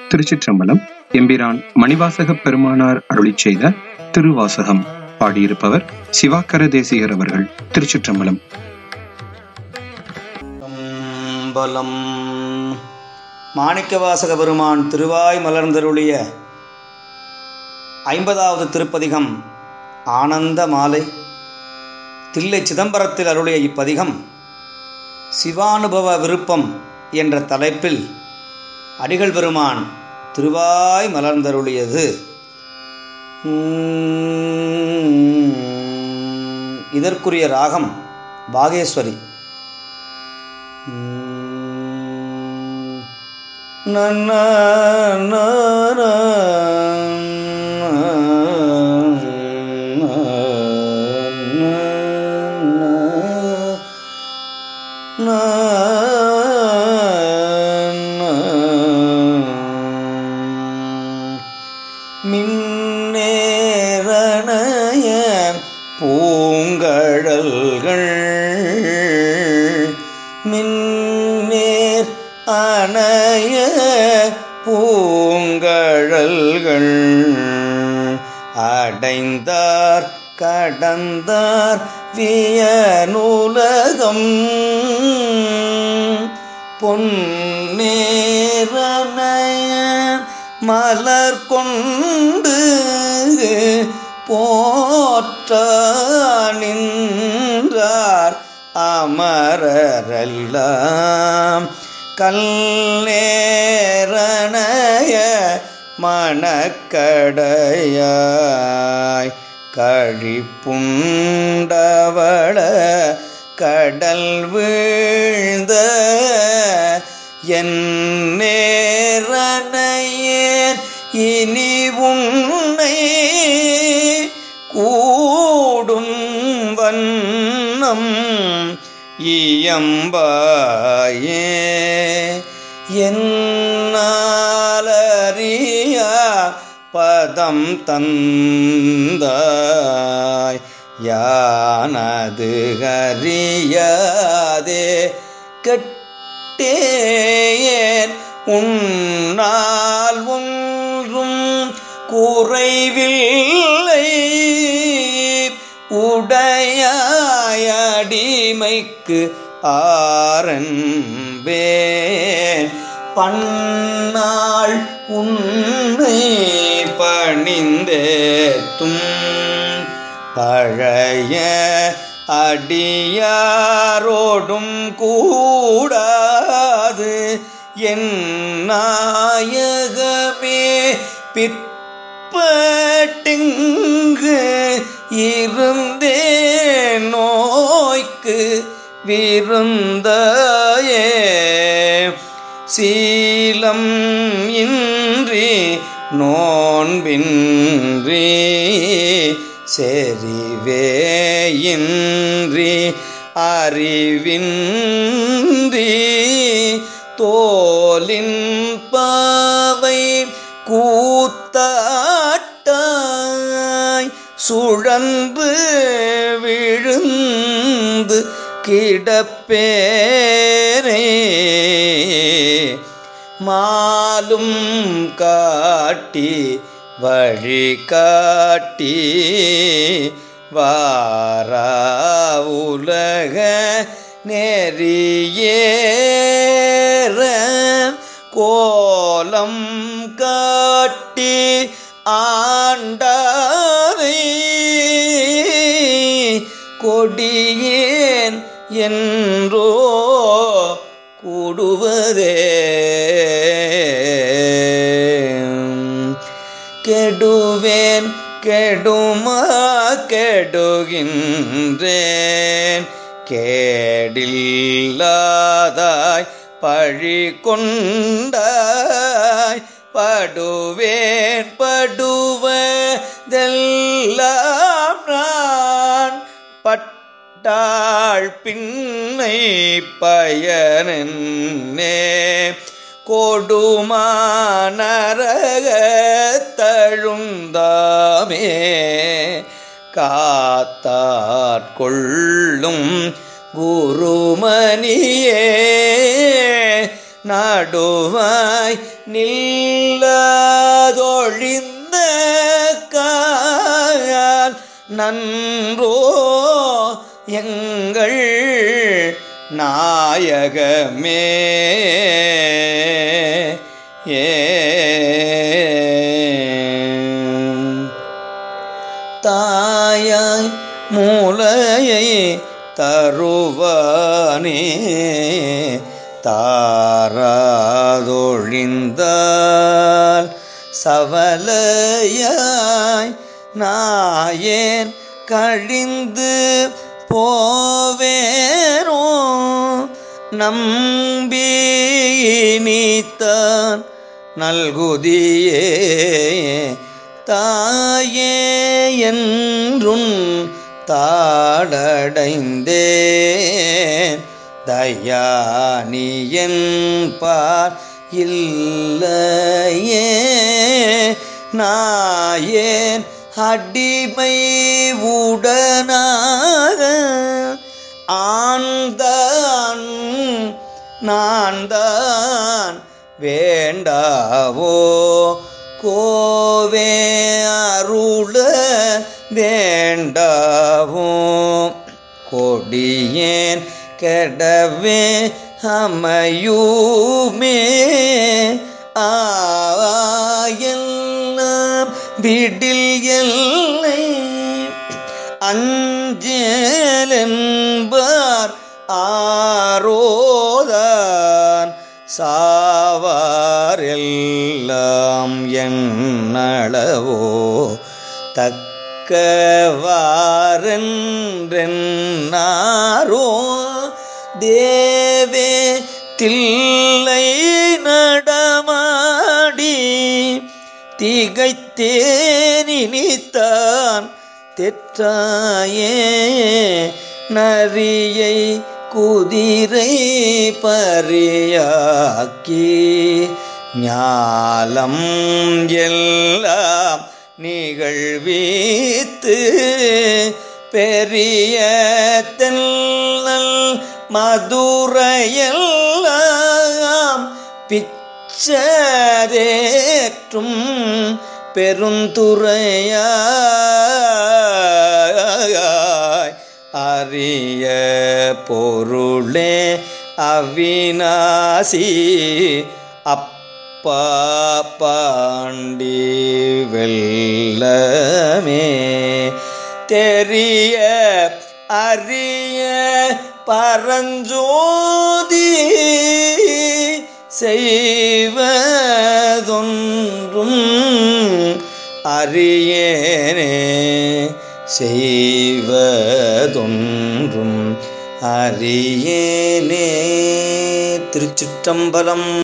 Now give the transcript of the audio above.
திருச்சிற்றம்பலம் எம்பிரான் மணிவாசக பெருமானார் அருளிச் செய்த திருவாசகம் பாடியிருப்பவர் சிவாக்கர தேசிகர் அவர்கள் திருச்சிற்றம்பலம் பலம் மாணிக்கவாசக பெருமான் திருவாய் மலர்ந்தருளிய ஐம்பதாவது திருப்பதிகம் ஆனந்த மாலை தில்லை சிதம்பரத்தில் அருளிய இப்பதிகம் சிவானுபவ விருப்பம் என்ற தலைப்பில் அடிகள் பெருமான் திருவாய் மலர்ந்தருளியது உம், இதற்குரிய ராகம் பாகேஸ்வரி உம், நன்ன நன மின்னேரணைய பூங்கடல்கள் மின்னேர் அணைய பூங்கழல்கள் அடைந்தார் கடந்தார் வியநூலகம் பொன்னேரணைய மலர் கொண்டு போற்றானின்றார் அமரரெல்லாம் கல்நேரணைய மணக்கடையாய் கழிப்புண்டவள கடல் வீழ்ந்த என் நேரனையேன் இனி உன்னை கூடும் வண்ணம் இயம்பாயே என்னாலறியா பதம் தந்தாய் யானது அறியாதே கெட்டேன் உன்னால் ஒன்றும் குறைவில்லை உடையாயடிமைக்கு ஆரன்பேன் பன்னாள் உன்னை பணிந்தேத்தும் பழைய அடியாரோடும் கூடாது என் நாயகமே பிற்பட்டிங்கு இருந்தே நோய்க்கு விருந்தாயே சீலம் இன்றி நோன்பின்றி செறிவேயின்றி அறிவின்றி தோலின் பாவை கூத்தாட்டாய் சுழன்று விழுந்து கிடப்பேரே மாலும் காட்டி வழி காட்டி வாரா உலக நெறியேற கோலம் காட்டி ஆண்டாரை கொடியேன் என்றோ கூடுவதே கெடுவேன் கெடுமா கெடுகின்றேன் கேடில்லாதாய் பழி கொண்டாய் படுவேன் படுவதெல்லாம் நான் பட்டாள் பின்னை பயனென்னே கொடுமானரகத்தழுந்தாமே காத்தாட்கொள்ளும் குருமணியே நடுவாய் நில்லதொழிந்த கால் நன்றோ எங்கள் நாயகமே ஏ தாயாய் மூலையை தருவானே தாராதொழிந்தால் சவலையாய் நாயேன் கழிந்து போவேரோ நம்பி நீத்தான் நல்குதியே தாயே என்றும் தாடடைந்தேன் தயானியன் பார் இல்லையே நாயேன் அடிமை உடனாக ஆண்தான் நான் தான் வேண்டாவோ கோவே அருள வேண்டாவோ கொடியேன் கெடவே அமையுமே ஆயெல்லாம் விடில் எல்லை அஞ்சலென்பார் ஆரோதான் சாவார் எல்லாம் என்னளவோ தக்கவாரென்றென்னாரோ தேவே தில்லை நடமாடி திகைத்தேனினித்தான் தெற்றாயே நரியை குதிரை பரியாக்கி ஞாலம் எல்லாம் நிகழ்வித்து பெரிய தென்னல் மதுரையெல்லாம் பிச்சதேற்றும் பெருந்துறையாய் அரிய பொருளே அவிநாசி அப்பா பாண்டி வெல்லமே தெரிய அரிய பரஞ்சோதி செய்வதொன்றும் அறியேனே செய்வதொன்றும் அறியேனே திருச்சிற்றம்பலம்